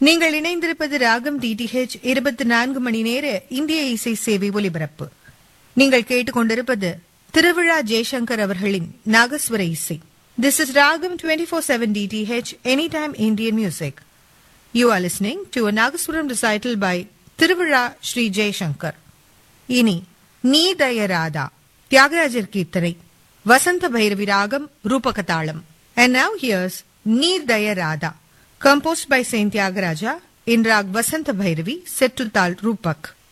நீங்கள் இணைந்திருப்பது ராகம் டிடிஹெச் இருபத்தி நான்கு மணி நேர இந்திய இசை சேவை ஒலிபரப்பு நீங்கள் கேட்டுக்கொண்டிருப்பது திருவிழா ஜெய்சங்கர் அவர்களின் நாகஸ்வர இசை this is Raagam twenty four seven DTH any time Indian music you are listening to a nagaswaram recital by Thiruvizha Sri Jaishankar இனி நீ தயராதா தியாகராஜர் கீர்த்தனை வசந்த பைரவி ராகம் ரூபகதாளம் அண்ட் நவ் ஹியர்ஸ் நீர் தயராதா composed by Saint Tyagaraja in Rag Vasanta Bhairavi set to Tal Rupak.